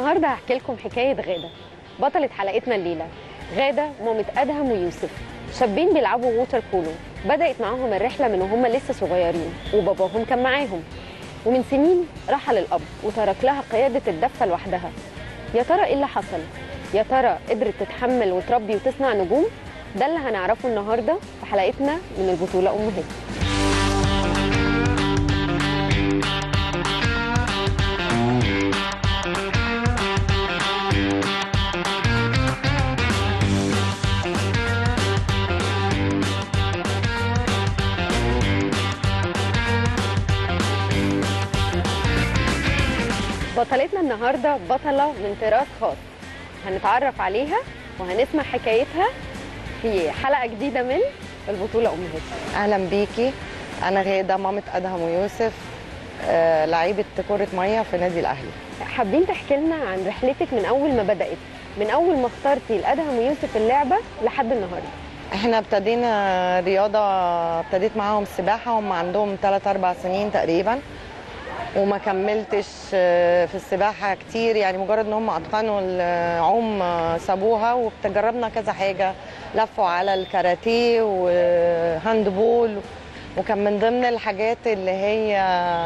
النهارده هحكي لكم حكايه غاده بطله حلقتنا الليله غاده مامة ادهم ويوسف شابين بيلعبوا ووتر بولو بدات معاهم الرحله من وهم لسه صغيرين وباباهم كان معاهم ومن سنين رحل الاب وترك لها قياده الدفه لوحدها يا ترى ايه اللي حصل يا ترى قدرت تتحمل وتربي وتصنع نجوم ده اللي هنعرفه النهارده في حلقتنا من البطوله امهات بطلتنا النهارده بطله من طراز خاص هنتعرف عليها وهنسمع حكايتها في حلقه جديده من البطوله امهات اهلا بيكي انا غاده مامة ادهم ويوسف آه، لعيبه كره ميه في نادي الاهلي حابين تحكي لنا عن رحلتك من اول ما بدات من اول ما اخترتي الادهم ويوسف اللعبه لحد النهارده احنا ابتدينا رياضه ابتديت معاهم السباحه هم عندهم 3 4 سنين تقريبا وما كملتش آه، في السباحه كتير يعني مجرد ان هم اتقنوا العوم آه، سابوها وجربنا كذا حاجه لفوا على الكاراتيه وهاند بول وكان من ضمن الحاجات اللي هي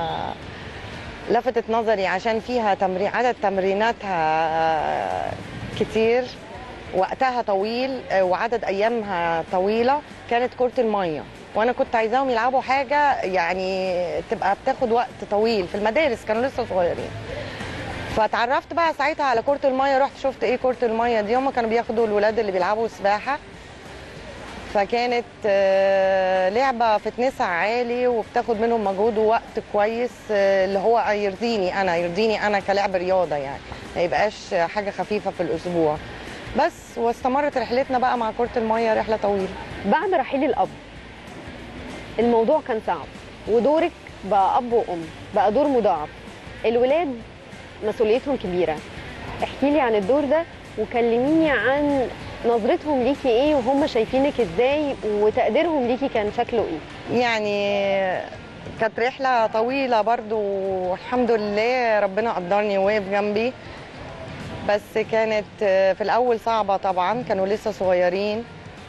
لفتت نظري عشان فيها تمرين عدد تمريناتها كتير وقتها طويل آه، وعدد ايامها طويله كانت كره الميه وانا كنت عايزاهم يلعبوا حاجه يعني تبقى بتاخد وقت طويل في المدارس كانوا لسه صغيرين فتعرفت بقى ساعتها على كره الميه رحت شفت ايه كره الميه دي هم كانوا بياخدوا الولاد اللي بيلعبوا سباحه فكانت آه، لعبه فتنسها عالي وبتاخد منهم مجهود ووقت كويس آه، اللي هو يرضيني انا يرضيني انا كلاعب رياضه يعني ما يبقاش حاجه خفيفه في الاسبوع بس واستمرت رحلتنا بقى مع كره الميه رحله طويله بعد رحيل الاب الموضوع كان صعب ودورك بقى اب وام بقى دور مضاعف الولاد مسؤوليتهم كبيره احكي لي عن الدور ده وكلميني عن نظرتهم ليكي ايه وهم شايفينك ازاي وتقديرهم ليكي كان شكله ايه يعني كانت رحلة طويلة برضو والحمد لله ربنا قدرني ووقف جنبي بس كانت في الأول صعبة طبعا كانوا لسه صغيرين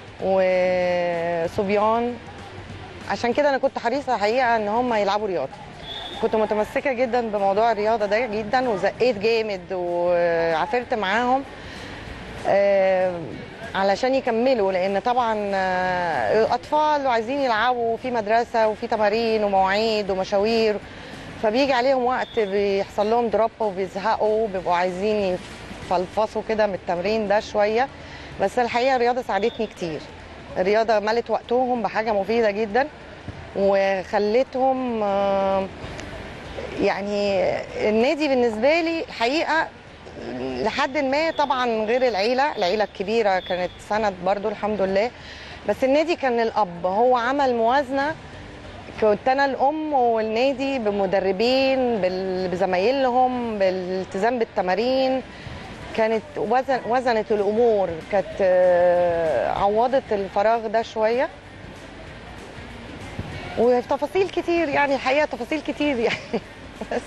وصبيان عشان كده أنا كنت حريصة حقيقة إن هم يلعبوا رياضة كنت متمسكة جدا بموضوع الرياضة ده جدا وزقيت جامد وعافرت معاهم آه، علشان يكملوا لان طبعا آه، اطفال وعايزين يلعبوا في مدرسه وفي تمارين ومواعيد ومشاوير فبيجي عليهم وقت بيحصل لهم دروب وبيزهقوا بيبقوا عايزين يفلفصوا كده من التمرين ده شويه بس الحقيقه الرياضه ساعدتني كتير الرياضه ملت وقتهم بحاجه مفيده جدا وخلتهم آه، يعني النادي بالنسبه لي الحقيقه لحد ما طبعا غير العيله العيله الكبيره كانت سند برضو الحمد لله بس النادي كان الاب هو عمل موازنه كنت انا الام والنادي بمدربين بال- بزمايلهم بالالتزام بالتمارين كانت وزن وزنت الامور كانت آه، عوضت الفراغ ده شويه وتفاصيل كتير يعني الحقيقه تفاصيل كتير يعني بس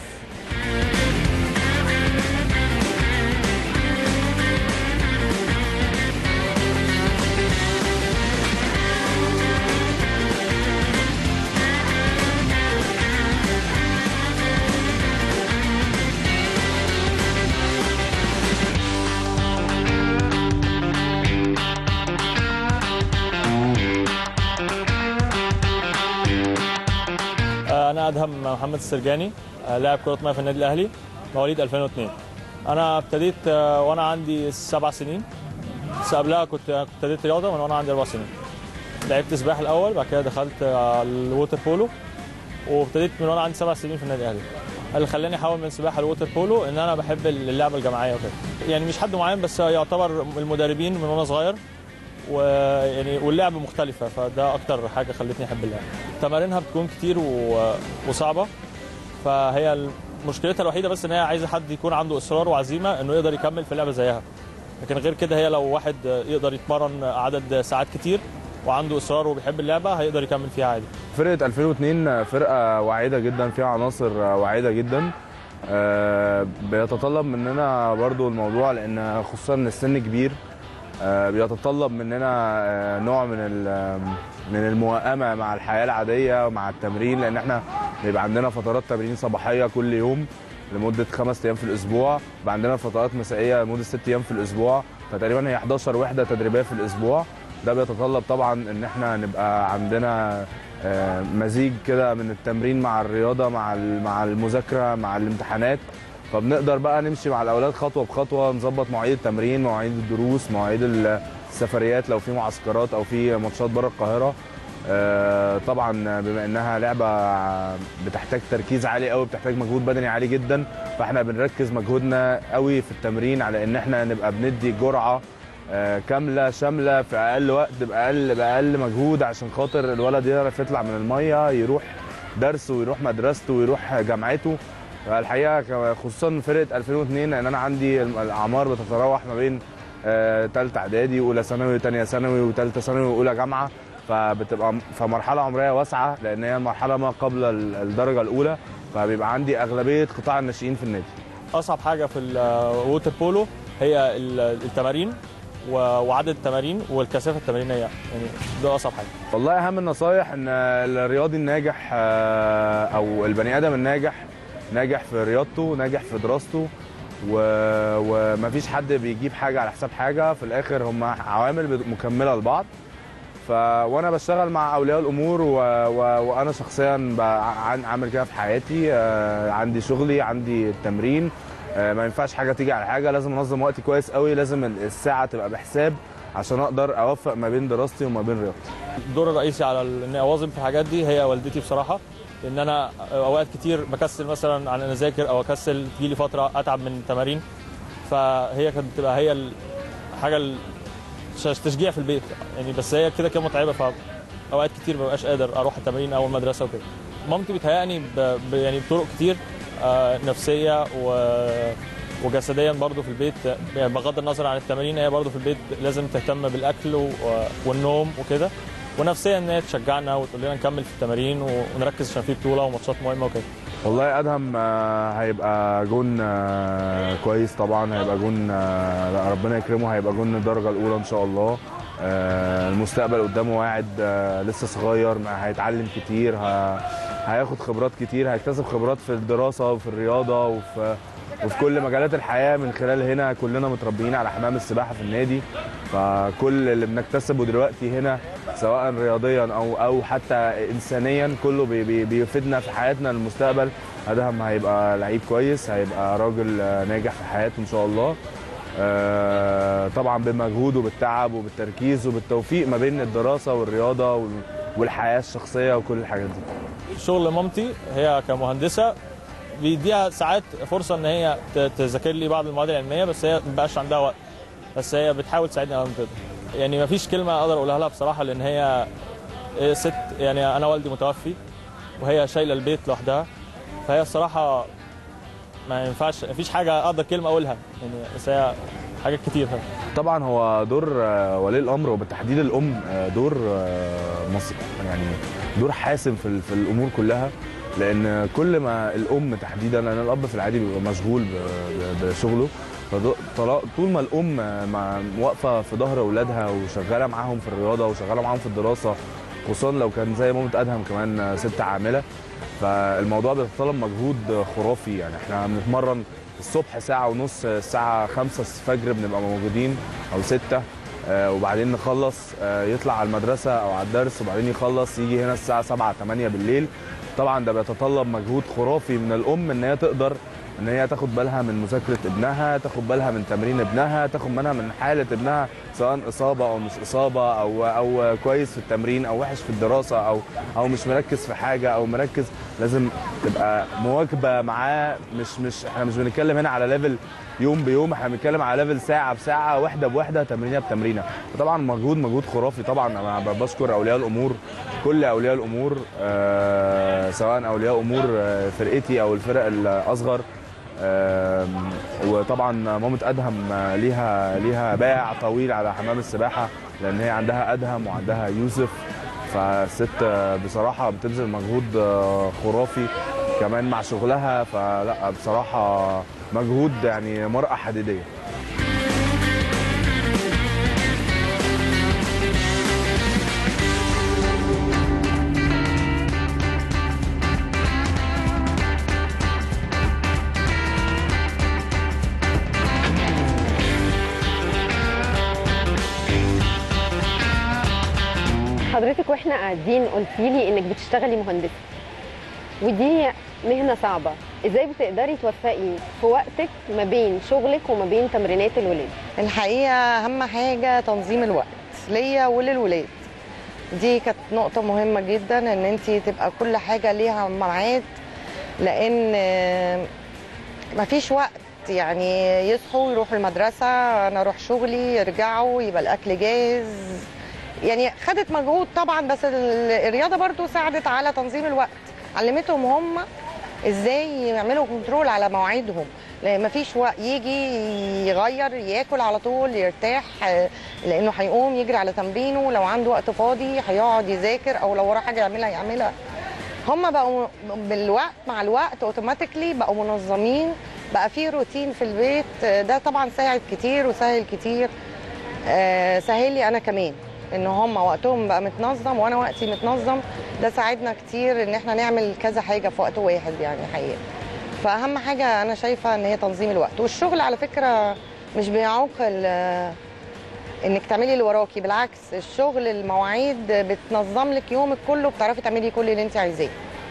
انا ادهم محمد السرجاني آه، لاعب كره ميه في النادي الاهلي مواليد 2002 انا ابتديت آه، وانا عندي سبع سنين بس قبلها كنت كنت ابتديت رياضه من وانا عندي اربع سنين لعبت سباحه الاول بعد كده دخلت آه، الووتر بولو وابتديت من وانا عندي سبع سنين في النادي الاهلي اللي خلاني احول من سباحه لووتر بولو ان انا بحب اللعبه الجماعيه وكده يعني مش حد معين بس يعتبر المدربين من وانا صغير ويعني واللعب مختلفة فده أكتر حاجة خلتني أحب اللعب. تمارينها بتكون كتير و... وصعبة فهي مشكلتها الوحيدة بس إن هي عايزة حد يكون عنده إصرار وعزيمة إنه يقدر يكمل في اللعبة زيها. لكن غير كده هي لو واحد يقدر يتمرن عدد ساعات كتير وعنده إصرار وبيحب اللعبة هيقدر يكمل فيها عادي. فرقه 2002 فرقه واعده جدا فيها عناصر واعده جدا آه، بيتطلب مننا برضو الموضوع لان خصوصا ان السن كبير آه، بيتطلب مننا آه، نوع من ال- من الموائمه مع الحياه العاديه ومع التمرين لان احنا بيبقى عندنا فترات تمرين صباحيه كل يوم لمده خمس ايام في الاسبوع بيبقى عندنا فترات مسائيه لمده ست ايام في الاسبوع فتقريبا هي 11 وحده تدريبيه في الاسبوع ده بيتطلب طبعا ان احنا نبقى عندنا آه، مزيج كده من التمرين مع الرياضه مع ال- مع المذاكره مع الامتحانات فبنقدر بقى نمشي مع الاولاد خطوه بخطوه نظبط مواعيد التمرين مواعيد الدروس مواعيد السفريات لو في معسكرات او في ماتشات بره القاهره آه، طبعا بما انها لعبه بتحتاج تركيز عالي قوي بتحتاج مجهود بدني عالي جدا فاحنا بنركز مجهودنا قوي في التمرين على ان احنا نبقى بندي جرعه آه، كامله شامله في اقل وقت باقل باقل مجهود عشان خاطر الولد يعرف يطلع من الميه يروح درسه ويروح مدرسته ويروح جامعته الحقيقه ك- خصوصا فرقه 2002 لان انا عندي الم- الاعمار بتتراوح ما بين ثالثه اعدادي واولى ثانوي وثانيه ثانوي وثالثه ثانوي واولى جامعه فبتبقى م- فمرحله عمريه واسعه لان هي المرحله ما قبل ال- الدرجه الاولى فبيبقى عندي اغلبيه قطاع الناشئين في النادي اصعب حاجه في الووتر بولو هي ال- التمارين و- وعدد التمارين والكثافه التمرينيه يعني ده اصعب حاجه والله اهم النصايح ان الرياضي الناجح آه، او البني ادم الناجح ناجح في رياضته ناجح في دراسته و... ومفيش حد بيجيب حاجه على حساب حاجه في الاخر هم عوامل بت- مكمله لبعض ف وانا بشتغل مع اولياء الامور و... و... وانا شخصيا ب... عن- عامل كده في حياتي آه، عندي شغلي عندي التمرين آه، ما ينفعش حاجه تيجي على حاجه لازم انظم وقتي كويس قوي لازم الساعه تبقى بحساب عشان اقدر اوفق ما بين دراستي وما بين رياضتي الدور الرئيسي على ال- اني اواظب في الحاجات دي هي والدتي بصراحه لان انا اوقات كتير بكسل مثلا عن ان اذاكر او اكسل تجيلي فتره اتعب من التمارين فهي كانت بتبقى هي الحاجه ال- ش- تشجيع في البيت يعني بس هي كده كده متعبه فاوقات كتير ما ببقاش قادر اروح التمارين او المدرسه وكده مامتي بتهيأني ب... ب... يعني بطرق كتير آه، نفسيه و... وجسديا برضو في البيت يعني بغض النظر عن التمارين هي برضو في البيت لازم تهتم بالاكل و... والنوم وكده ونفسيا ان هي تشجعنا وتقول لنا نكمل في التمارين و- ونركز عشان في بطوله وماتشات مهمه وكده والله ادهم آه، هيبقى جون آه، كويس طبعا هيبقى جون آه، لا، ربنا يكرمه هيبقى جون الدرجه الاولى ان شاء الله آه، المستقبل قدامه واعد آه، لسه صغير ما هيتعلم كتير ه- هياخد خبرات كتير هيكتسب خبرات في الدراسه وفي الرياضه وفي وفي كل مجالات الحياه من خلال هنا كلنا متربيين على حمام السباحه في النادي فكل اللي بنكتسبه دلوقتي هنا سواء رياضيا او او حتى انسانيا كله بي بي بيفيدنا في حياتنا المستقبل ادهم هيبقى لعيب كويس هيبقى راجل آه، ناجح في حياته ان شاء الله آه، طبعا بمجهوده بالتعب وبالتركيز وبالتوفيق ما بين الدراسه والرياضه وال- والحياه الشخصيه وكل الحاجات دي شغل مامتي هي كمهندسه بيديها ساعات فرصه ان هي ت- تذاكر لي بعض المواد العلميه بس هي ما بقاش عندها وقت بس هي بتحاول تساعدني على قد ما تقدر يعني ما فيش كلمه اقدر اقولها لها بصراحه لان هي هي ست يعني انا والدي متوفي وهي شايله البيت لوحدها فهي الصراحه ما ينفعش ما فيش حاجه اقدر كلمه اقولها يعني بس هي حاجات كتير فعلا. طبعا هو دور آه، ولي الامر وبالتحديد الام آه، دور آه، مص- يعني دور حاسم في ال- في الامور كلها لان كل ما الام تحديدا لان الاب في العادي بيبقى مشغول ب- ب- بشغله فطول ما الام آه، مع واقفه في ظهر اولادها وشغاله معاهم في الرياضه وشغاله معاهم في الدراسه خصوصا لو كان زي مامة ادهم كمان آه، ست عامله فالموضوع بيتطلب مجهود خرافي يعني احنا بنتمرن الصبح ساعة ونص الساعة خمسة الفجر بنبقى موجودين أو ستة آه، وبعدين نخلص آه، يطلع على المدرسة أو على الدرس وبعدين يخلص يجي هنا الساعة سبعة تمانية بالليل طبعا ده بيتطلب مجهود خرافي من الأم إن هي تقدر ان هي تاخد بالها من مذاكره ابنها تاخد بالها من تمرين ابنها تاخد بالها من حاله ابنها سواء اصابه او مش اصابه او او كويس في التمرين او وحش في الدراسه او او مش مركز في حاجه او مركز لازم تبقى مواكبه معاه مش مش احنا مش بنتكلم هنا على ليفل يوم بيوم احنا بنتكلم على ليفل ساعه بساعه وحده بوحده تمرينه بتمرينه فطبعا مجهود مجهود خرافي طبعا انا ب- بشكر اولياء الامور كل اولياء الامور آه سواء اولياء امور آه، فرقتي او الفرق الاصغر آم، وطبعا مامة ادهم آه، ليها ليها باع طويل على حمام السباحه لان هي عندها ادهم وعندها يوسف فالست آه، بصراحه بتبذل مجهود آه، خرافي كمان مع شغلها فلا بصراحه مجهود يعني مرأة حديديه حضرتك واحنا قاعدين قلتي لي انك بتشتغلي مهندسه ودي مهنه صعبه ازاي بتقدري توفقي في وقتك ما بين شغلك وما بين تمرينات الولاد الحقيقه اهم حاجه تنظيم الوقت ليا وللولاد دي كانت نقطه مهمه جدا ان انت تبقى كل حاجه ليها ميعاد لان آه، مفيش وقت يعني يصحوا يروحوا المدرسه انا اروح شغلي يرجعوا يبقى الاكل جاهز يعني خدت مجهود طبعا بس ال- الرياضه برضو ساعدت على تنظيم الوقت علمتهم هم ازاي يعملوا كنترول على مواعيدهم لان مفيش وقت يجي يغير ياكل على طول يرتاح آه، لانه هيقوم يجري على تمرينه لو عنده وقت فاضي هيقعد يذاكر او لو وراه حاجه يعملها يعملها هم بقوا بالوقت مع الوقت اوتوماتيكلي بقوا منظمين بقى في روتين في البيت آه، ده طبعا ساعد كتير وسهل كتير آه، سهل لي انا كمان ان هم وقتهم بقى متنظم وانا وقتي متنظم ده ساعدنا كتير ان احنا نعمل كذا حاجه في وقت واحد يعني حقيقه فاهم حاجه انا شايفه ان هي تنظيم الوقت والشغل على فكره مش بيعوق ال- انك تعملي اللي وراكي بالعكس الشغل المواعيد بتنظم لك يومك كله بتعرفي تعملي كل اللي انت عايزاه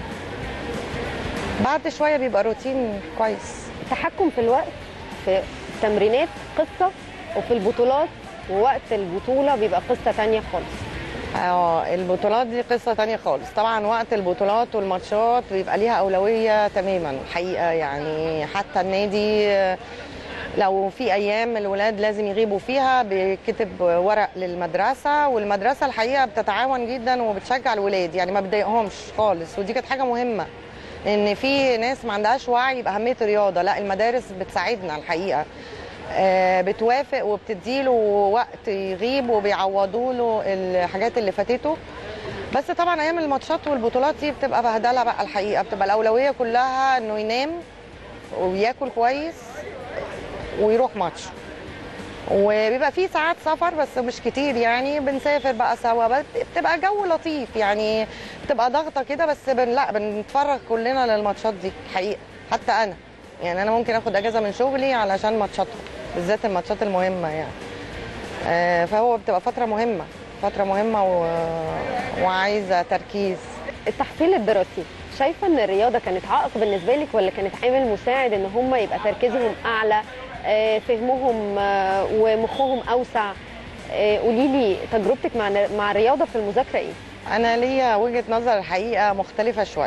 بعد شويه بيبقى روتين كويس التحكم في الوقت في التمرينات قصه وفي البطولات ووقت البطوله بيبقى قصه تانية خالص اه البطولات دي قصه تانية خالص طبعا وقت البطولات والماتشات بيبقى ليها اولويه تماما حقيقه يعني حتى النادي آه، لو في ايام الولاد لازم يغيبوا فيها بيكتب ورق للمدرسه والمدرسه الحقيقه بتتعاون جدا وبتشجع الولاد يعني ما بتضايقهمش خالص ودي كانت حاجه مهمه ان في ناس ما عندهاش وعي باهميه الرياضه لا المدارس بتساعدنا الحقيقه آه، بتوافق وبتديله وقت يغيب وبيعوضوا له الحاجات اللي فاتته بس طبعا ايام الماتشات والبطولات دي بتبقى بهدله بقى الحقيقه بتبقى الاولويه كلها انه ينام وياكل كويس ويروح ماتش وبيبقى في ساعات سفر بس مش كتير يعني بنسافر بقى سوا بس بتبقى جو لطيف يعني بتبقى ضغطه كده بس بن لا بنتفرغ كلنا للماتشات دي حقيقه حتى انا يعني انا ممكن اخد اجازه من شغلي علشان ماتشاتهم بالذات الماتشات المهمه يعني آه، فهو بتبقى فتره مهمه فتره مهمه و... وعايزه تركيز التحصيل الدراسي شايفه ان الرياضه كانت عائق بالنسبه لك ولا كانت عامل مساعد ان هم يبقى تركيزهم اعلى آه، فهمهم آه، ومخهم اوسع آه، قولي لي تجربتك مع مع الرياضه في المذاكره ايه انا ليا وجهه نظر الحقيقه مختلفه شويه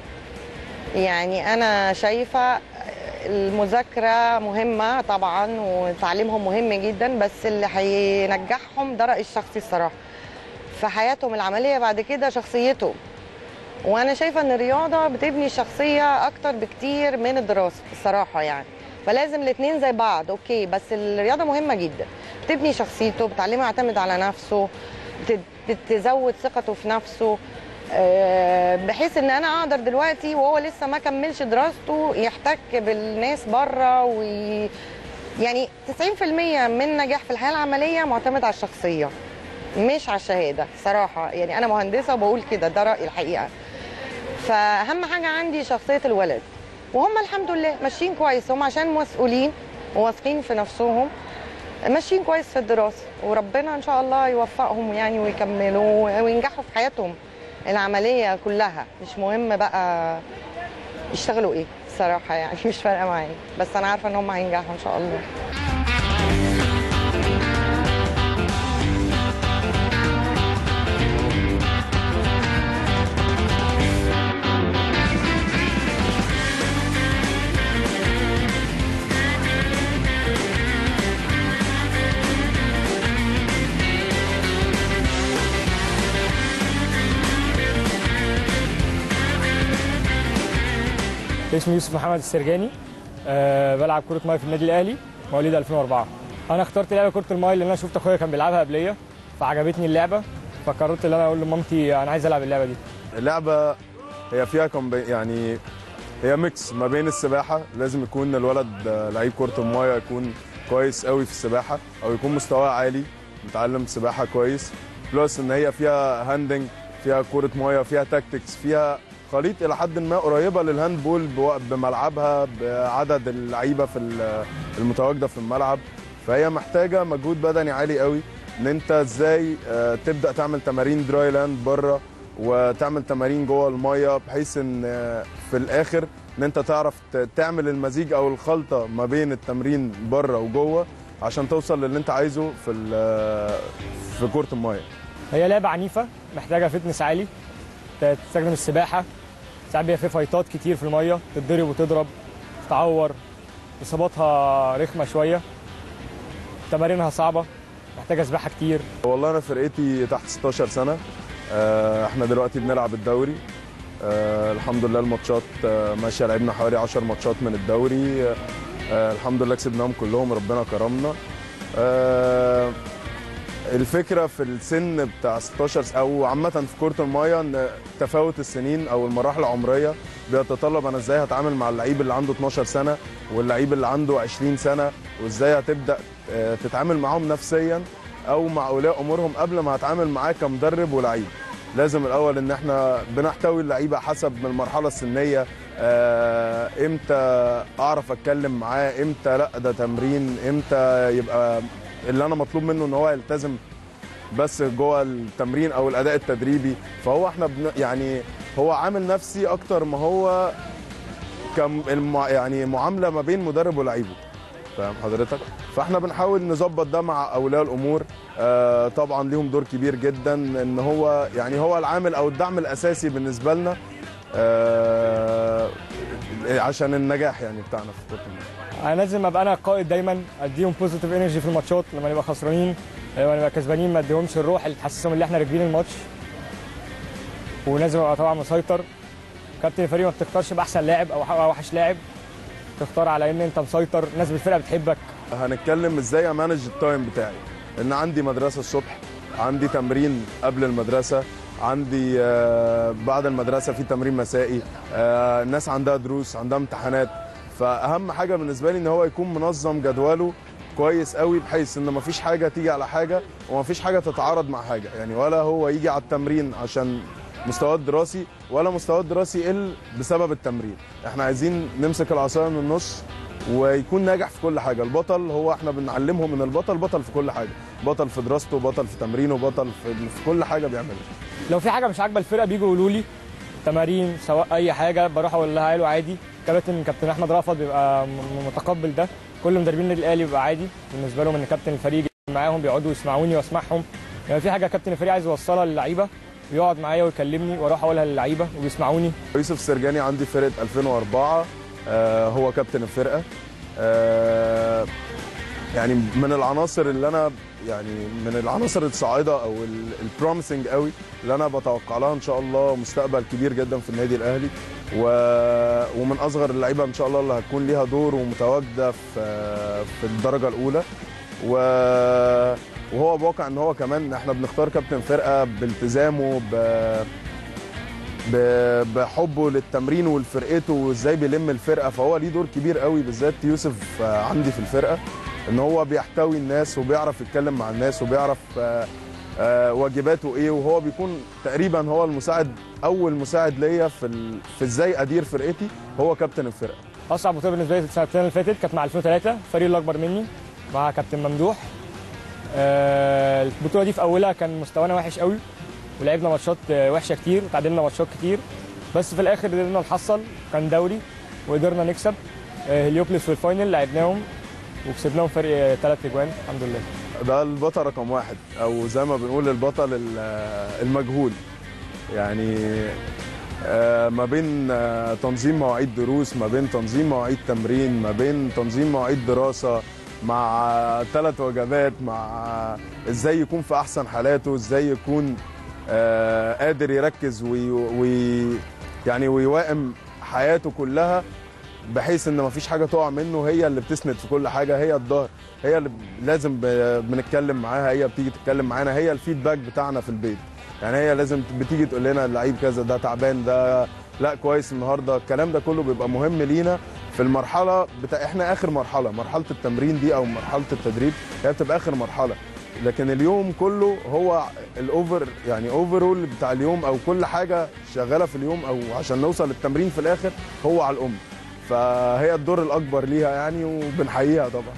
يعني انا شايفه المذاكره مهمه طبعا وتعليمهم مهم جدا بس اللي هينجحهم ده رايي الشخصي الصراحه في حياتهم العمليه بعد كده شخصيتهم وانا شايفه ان الرياضه بتبني الشخصيه اكتر بكتير من الدراسه الصراحه يعني فلازم الاثنين زي بعض اوكي بس الرياضه مهمه جدا بتبني شخصيته بتعلمه يعتمد على نفسه بت- بتزود ثقته في نفسه آه، بحيث ان انا اقدر دلوقتي وهو لسه ما كملش دراسته يحتك بالناس بره وي يعني 90% من نجاح في الحياه العمليه معتمد على الشخصيه مش على الشهاده صراحه يعني انا مهندسه وبقول كده ده رايي الحقيقه فاهم حاجه عندي شخصيه الولد وهم الحمد لله ماشيين كويس هم عشان مسؤولين وواثقين في نفسهم ماشيين كويس في الدراسه وربنا ان شاء الله يوفقهم يعني ويكملوا وينجحوا في حياتهم العمليه كلها مش مهم بقى يشتغلوا ايه الصراحه يعني مش فارقه معايا بس انا عارفه ان هم هينجحوا ان شاء الله اسمي يوسف محمد السرجاني أه بلعب كرة ماي في النادي الأهلي مواليد 2004 أنا اخترت لعبة كرة الماي لأن أنا شفت أخويا كان بيلعبها قبلية فعجبتني اللعبة فقررت إن أنا أقول لمامتي أنا عايز ألعب اللعبة دي اللعبه هي فيها كومب... يعني هي ميكس ما بين السباحه لازم يكون الولد آه، لعيب كره المايه يكون كويس قوي في السباحه او يكون مستواه عالي متعلم سباحه كويس بلس ان هي فيها هاندنج فيها كره مايه فيها تاكتكس فيها خليط الى حد ما قريبه للهاند بول بو- بملعبها بعدد اللعيبه في ال- المتواجده في الملعب فهي محتاجه مجهود بدني عالي قوي ان انت ازاي آه، تبدا تعمل تمارين دراي لاند بره وتعمل تمارين جوه الميه بحيث ان آه، في الاخر ان انت تعرف ت- تعمل المزيج او الخلطه ما بين التمرين بره وجوه عشان توصل للي انت عايزه في ال- في كره الميه هي لعبه عنيفه محتاجه فتنس عالي ت- تستخدم السباحه ساعات بيبقى في فايتات كتير في الميه تتضرب وتضرب تتعور اصاباتها رخمه شويه تمارينها صعبه محتاجه سباحه كتير والله انا فرقتي تحت 16 سنه آه، احنا دلوقتي بنلعب الدوري آه، الحمد لله الماتشات آه، ماشيه لعبنا حوالي 10 ماتشات من الدوري آه، آه، الحمد لله كسبناهم كلهم ربنا كرمنا آه، الفكره في السن بتاع 16 س- او عامه في كره المايه ان تفاوت السنين او المراحل العمريه بيتطلب انا ازاي هتعامل مع اللعيب اللي عنده 12 سنه واللعيب اللي عنده 20 سنه وازاي هتبدا آه، تتعامل معاهم نفسيا او مع اولياء امورهم قبل ما هتعامل معاه كمدرب ولعيب لازم الاول ان احنا بنحتوي اللعيبه حسب المرحله السنيه آه، امتى اعرف اتكلم معاه امتى لا ده تمرين امتى يبقى اللي انا مطلوب منه ان هو يلتزم بس جوه التمرين او الاداء التدريبي فهو احنا بن يعني هو عامل نفسي اكتر ما هو كم الم يعني معامله ما بين مدرب ولعيبه فاهم حضرتك فاحنا بنحاول نظبط ده مع اولياء الامور آه طبعا ليهم دور كبير جدا ان هو يعني هو العامل او الدعم الاساسي بالنسبه لنا آه عشان النجاح يعني بتاعنا في كره المية. انا لازم ابقى انا القائد دايما اديهم بوزيتيف انرجي في الماتشات لما نبقى خسرانين لما نبقى كسبانين ما اديهمش الروح اللي تحسسهم ان احنا راكبين الماتش ولازم ابقى طبعا مسيطر كابتن الفريق ما بتختارش باحسن لاعب او أو اوحش لاعب تختار على ان انت مسيطر الناس بالفرقه بتحبك هنتكلم ازاي امانج التايم بتاعي ان عندي مدرسه الصبح عندي تمرين قبل المدرسه عندي آه، بعد المدرسه في تمرين مسائي آه، الناس عندها دروس عندها امتحانات فاهم حاجه بالنسبه لي ان هو يكون منظم جدوله كويس قوي بحيث ان مفيش حاجه تيجي على حاجه ومفيش حاجه تتعارض مع حاجه يعني ولا هو يجي على التمرين عشان مستواه الدراسي ولا مستواه الدراسي يقل بسبب التمرين احنا عايزين نمسك العصايه من النص ويكون ناجح في كل حاجه البطل هو احنا بنعلمهم ان البطل بطل في كل حاجه بطل في دراسته بطل في تمرينه بطل في, في كل حاجه بيعملها لو في حاجه مش عاجبه الفرقه بيجوا يقولوا لي تمارين سواء اي حاجه بروح اقول لها له عادي كابتن كابتن احمد رافض بيبقى م- متقبل ده كل مدربين النادي الاهلي بيبقى عادي بالنسبه لهم ان كابتن الفريق يجي معاهم بيقعدوا يسمعوني واسمعهم يعني في حاجه كابتن الفريق عايز يوصلها للعيبه بيقعد معايا ويكلمني واروح اقولها للعيبه وبيسمعوني يوسف سرجاني عندي فرقه 2004 آه هو كابتن الفرقه آه يعني من العناصر اللي انا يعني من العناصر الصاعده او البروميسنج قوي اللي انا بتوقع لها ان شاء الله مستقبل كبير جدا في النادي الاهلي و... ومن اصغر اللعيبه ان شاء الله اللي هتكون ليها دور ومتواجده في في الدرجه الاولى و... وهو بواقع ان هو كمان احنا بنختار كابتن فرقه بالتزامه ب... ب- بحبه للتمرين ولفرقته وازاي بيلم الفرقه فهو ليه دور كبير قوي بالذات يوسف آه، عندي في الفرقه ان هو بيحتوي الناس وبيعرف يتكلم مع الناس وبيعرف آه، آه، واجباته ايه وهو بيكون تقريبا هو المساعد اول مساعد ليا في ال... في ازاي ادير فرقتي هو كابتن الفرقه اصعب بطوله بالنسبه لي السنتين اللي فاتت كانت مع 2003 الفريق اللي اكبر مني مع كابتن ممدوح آه، البطوله دي في اولها كان مستوانا وحش قوي ولعبنا ماتشات آه، وحشه كتير وتعادلنا ماتشات كتير بس في الاخر قدرنا نحصل كان دوري وقدرنا نكسب آه، هليوبلس في الفاينل لعبناهم وكسبناهم فرق ثلاث اجوان الحمد لله ده البطل رقم واحد او زي ما بنقول البطل ال- المجهول يعني آه، ما بين آه، تنظيم مواعيد دروس ما بين تنظيم مواعيد تمرين ما بين تنظيم مواعيد دراسة مع ثلاث وجبات مع ازاي يكون في احسن حالاته ازاي يكون آه، قادر يركز وي وي يعني ويوائم حياته كلها بحيث ان مفيش حاجه تقع منه هي اللي بتسند في كل حاجه هي الظهر هي اللي لازم ب- بنتكلم معاها هي بتيجي تتكلم معانا هي الفيدباك بتاعنا في البيت يعني هي لازم بتيجي تقول لنا اللعيب كذا ده تعبان ده لا كويس النهارده الكلام ده كله بيبقى مهم لينا في المرحله بتاع احنا اخر مرحله مرحله التمرين دي او مرحله التدريب هي بتبقى اخر مرحله لكن اليوم كله هو الاوفر يعني اوفرول بتاع اليوم او كل حاجه شغاله في اليوم او عشان نوصل للتمرين في الاخر هو على الام فهي الدور الاكبر ليها يعني وبنحييها طبعا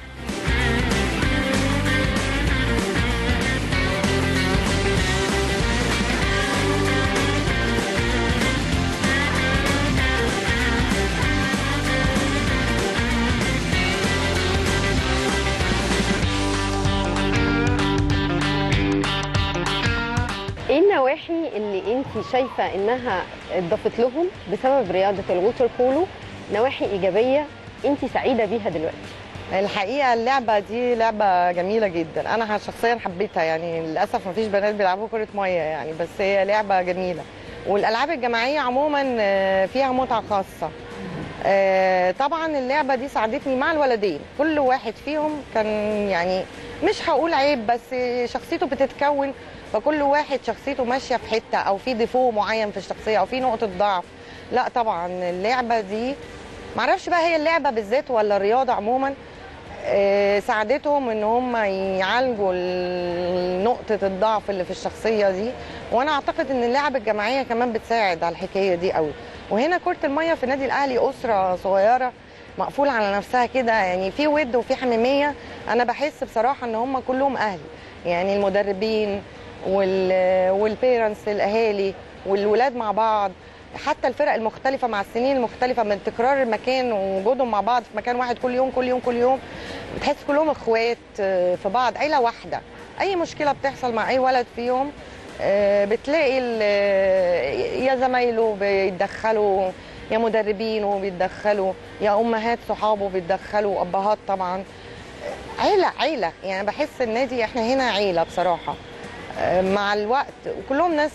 ايه النواحي اللي انت شايفه انها اضافت لهم بسبب رياضه الووتر بولو نواحي ايجابيه انت سعيده بيها دلوقتي الحقيقه اللعبه دي لعبه جميله جدا انا شخصيا حبيتها يعني للاسف مفيش بنات بيلعبوا كره ميه يعني بس هي لعبه جميله والالعاب الجماعيه عموما آه، فيها متعه خاصه آه، طبعا اللعبه دي ساعدتني مع الولدين كل واحد فيهم كان يعني مش هقول عيب بس شخصيته بتتكون فكل واحد شخصيته ماشيه في حته او في ديفو معين في الشخصيه او في نقطه ضعف لا طبعا اللعبه دي معرفش بقى هي اللعبه بالذات ولا الرياضه عموما آه، ساعدتهم ان هم يعالجوا ال- نقطه الضعف اللي في الشخصيه دي وانا اعتقد ان اللعب الجماعيه كمان بتساعد على الحكايه دي قوي وهنا كره الميه في النادي الاهلي اسره صغيره مقفوله على نفسها كده يعني في ود وفي حميميه انا بحس بصراحه ان هم كلهم اهل يعني المدربين وال والبيرنتس الاهالي والولاد مع بعض حتى الفرق المختلفة مع السنين المختلفة من تكرار المكان ووجودهم مع بعض في مكان واحد كل يوم كل يوم كل يوم بتحس كلهم اخوات آه، في بعض عيلة واحدة أي مشكلة بتحصل مع أي ولد فيهم آه، بتلاقي ال- يا زمايله بيتدخلوا يا مدربينه بيتدخلوا يا أمهات صحابه بيتدخلوا أبهات طبعا عيلة عيلة يعني بحس النادي احنا هنا عيلة بصراحة آه، مع الوقت وكلهم ناس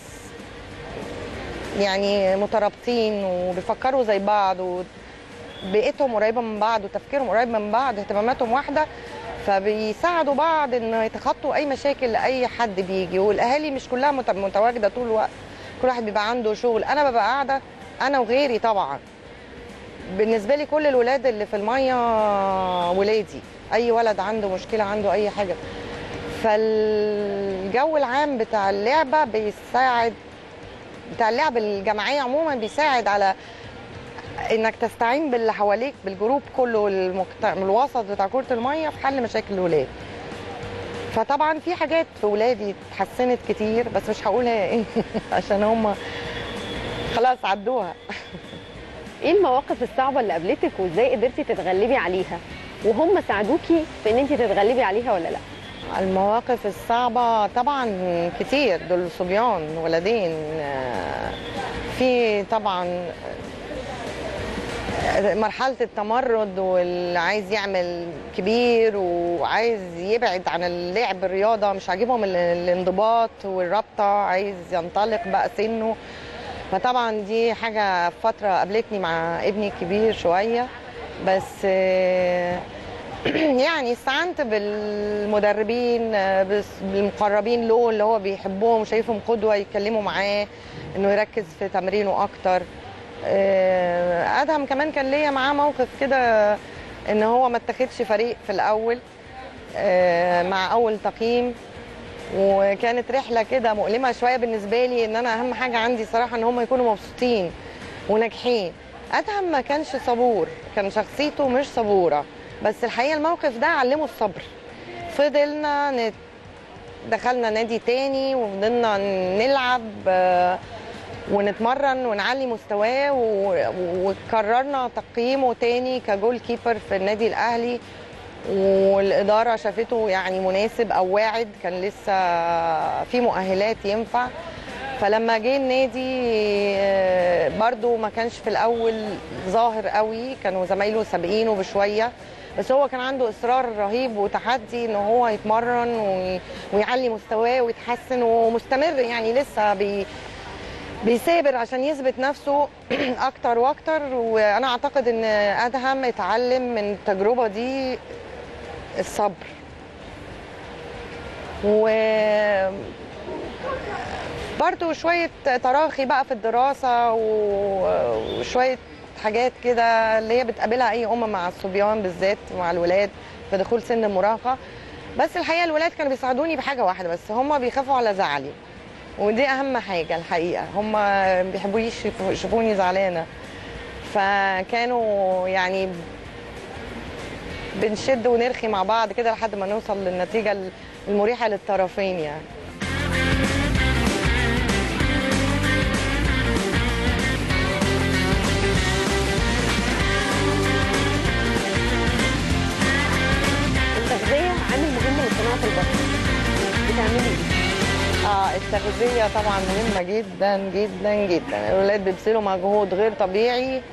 يعني مترابطين وبيفكروا زي بعض وبيئتهم قريبة من بعض وتفكيرهم قريب من بعض اهتماماتهم واحدة فبيساعدوا بعض ان يتخطوا اي مشاكل لاي حد بيجي والاهالي مش كلها مت- متواجده طول الوقت كل واحد بيبقى عنده شغل انا ببقى قاعده انا وغيري طبعا بالنسبه لي كل الولاد اللي في الميه ولادي اي ولد عنده مشكله عنده اي حاجه فالجو العام بتاع اللعبه بيساعد بتاع اللعب الجماعيه عموما بيساعد على انك تستعين باللي حواليك بالجروب كله المكت... الوسط بتاع كره الميه في حل مشاكل الولاد فطبعا في حاجات في ولادي اتحسنت كتير بس مش هقولها ايه عشان هم خلاص عدوها ايه المواقف الصعبه اللي قابلتك وازاي قدرتي تتغلبي عليها وهم ساعدوكي في ان انت تتغلبي عليها ولا لا المواقف الصعبة طبعا كتير دول صبيان ولدين آه، في طبعا آه، مرحلة التمرد واللي عايز يعمل كبير وعايز يبعد عن اللعب الرياضة مش عاجبهم ال- الانضباط والرابطة عايز ينطلق بقى سنه فطبعا دي حاجة فترة قابلتني مع ابني الكبير شوية بس آه، يعني استعنت بالمدربين آه، بس- بالمقربين له اللي هو بيحبهم وشايفهم قدوه يتكلموا معاه انه يركز في تمرينه اكتر آه، ادهم كمان كان ليا معاه موقف كده ان هو ما اتخذش فريق في الاول آه، مع اول تقييم وكانت رحله كده مؤلمه شويه بالنسبه لي ان انا اهم حاجه عندي صراحه ان هم يكونوا مبسوطين وناجحين ادهم ما كانش صبور كان شخصيته مش صبوره بس الحقيقه الموقف ده علمه الصبر فضلنا نت... دخلنا نادي تاني وفضلنا نلعب آه، ونتمرن ونعلي مستواه و- وكررنا تقييمه تاني كجول كيبر في النادي الاهلي والاداره شافته يعني مناسب او واعد كان لسه في مؤهلات ينفع فلما جه النادي آه، برضو ما كانش في الاول ظاهر قوي كانوا زمايله سابقينه بشويه بس هو كان عنده اصرار رهيب وتحدي ان هو يتمرن وي- ويعلي مستواه ويتحسن ومستمر يعني لسه بي بيثابر عشان يثبت نفسه اكتر واكتر وانا اعتقد ان ادهم اتعلم من التجربه دي الصبر و برضو شويه تراخي بقى في الدراسه و- وشويه حاجات كده اللي هي بتقابلها اي ام مع الصبيان بالذات مع الولاد في دخول سن المراهقه بس الحقيقه الولاد كانوا بيساعدوني بحاجه واحده بس هم بيخافوا على زعلي ودي اهم حاجه الحقيقه هم ما بيحبوش يشوفوا- يشوفوني زعلانه فكانوا يعني بنشد ونرخي مع بعض كده لحد ما نوصل للنتيجه المريحه للطرفين يعني التغذيه عامل مهم لصناعه البطل بتعملي ايه؟ اه التغذيه طبعا مهمه جدا جدا جدا الولاد بيبذلوا مجهود غير طبيعي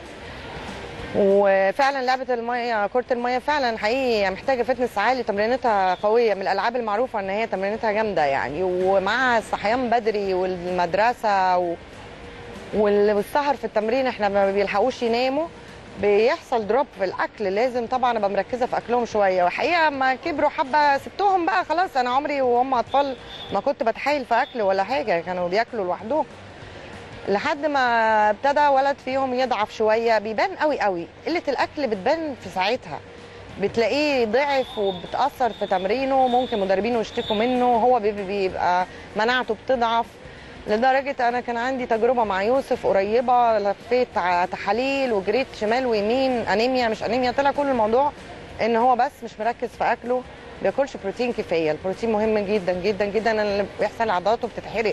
وفعلا لعبه الميه كره الميه فعلا حقيقي محتاجه فتنس عالي تمرينتها قويه من الالعاب المعروفه ان هي تمرينتها جامده يعني ومع الصحيان بدري والمدرسه و... وال- والسهر في التمرين احنا ما بيلحقوش يناموا بيحصل دروب في الاكل لازم طبعا ابقى مركزه في اكلهم شويه وحقيقه ما كبروا حبه سبتهم بقى خلاص انا عمري وهم اطفال ما كنت بتحايل في اكل ولا حاجه كانوا بياكلوا لوحدهم لحد ما ابتدى ولد فيهم يضعف شويه بيبان قوي قوي قله الاكل بتبان في ساعتها بتلاقيه ضعف وبتاثر في تمرينه ممكن مدربينه يشتكوا منه هو بي- بيبقى مناعته بتضعف لدرجة أنا كان عندي تجربة مع يوسف قريبة لفيت ع- تحاليل وجريت شمال ويمين أنيميا مش أنيميا طلع كل الموضوع إن هو بس مش مركز في أكله بياكلش بروتين كفاية البروتين مهم جدا جدا جدا أنا اللي بيحصل عضلاته بتتحرق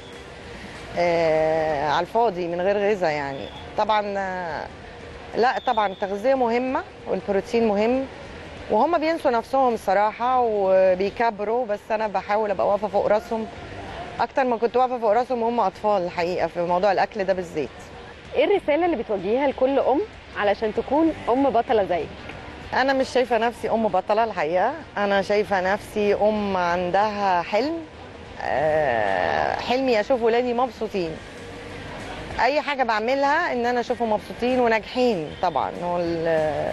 آه على الفاضي من غير غذاء يعني طبعا آه، لا طبعا التغذية مهمة والبروتين مهم وهم بينسوا نفسهم الصراحة وبيكبروا بس أنا بحاول أبقى واقفة فوق راسهم أكتر ما كنت واقفة فوق راسهم هم أطفال الحقيقة في موضوع الأكل ده بالذات ايه الرساله اللي بتوجهيها لكل ام علشان تكون ام بطله زيك؟ أنا مش شايفة نفسي أم بطلة الحقيقة أنا شايفة نفسي أم عندها حلم آه، حلمي أشوف ولادي مبسوطين أي حاجة بعملها إن أنا أشوفهم مبسوطين وناجحين طبعا وال-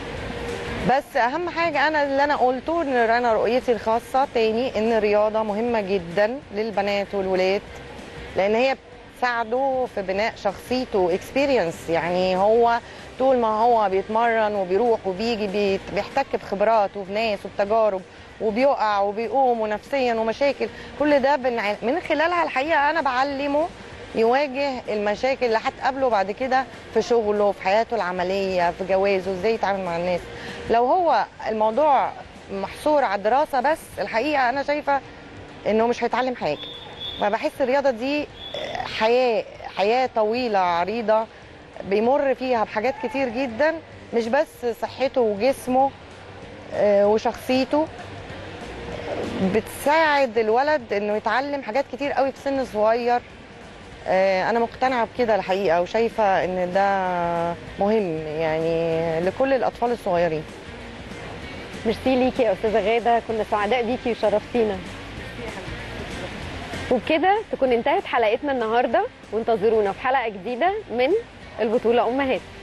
بس أهم حاجة أنا اللي أنا قلته إن أنا رؤيتي الخاصة تاني إن الرياضة مهمة جدا للبنات والولاد لأن هي بتساعده في بناء شخصيته اكسبيرينس يعني هو طول ما هو بيتمرن وبيروح وبيجي بيت- بيحتك بخبرات وبناس وبتجارب وبيقع وبيقوم ونفسيا ومشاكل كل ده بنع- من خلالها الحقيقه انا بعلمه يواجه المشاكل اللي هتقابله بعد كده في شغله في حياته العمليه في جوازه ازاي يتعامل مع الناس لو هو الموضوع محصور على الدراسه بس الحقيقه انا شايفه انه مش هيتعلم حاجه فبحس الرياضه دي حياه حياه طويله عريضه بيمر فيها بحاجات كتير جدا مش بس صحته وجسمه آه، وشخصيته بتساعد الولد انه يتعلم حاجات كتير قوي في سن صغير آه، انا مقتنعه بكده الحقيقه وشايفه ان ده مهم يعني لكل الاطفال الصغيرين ميرسي ليكي يا استاذه غاده كنا سعداء بيكي وشرفتينا وبكده تكون انتهت حلقتنا النهارده وانتظرونا في حلقه جديده من البطوله امهات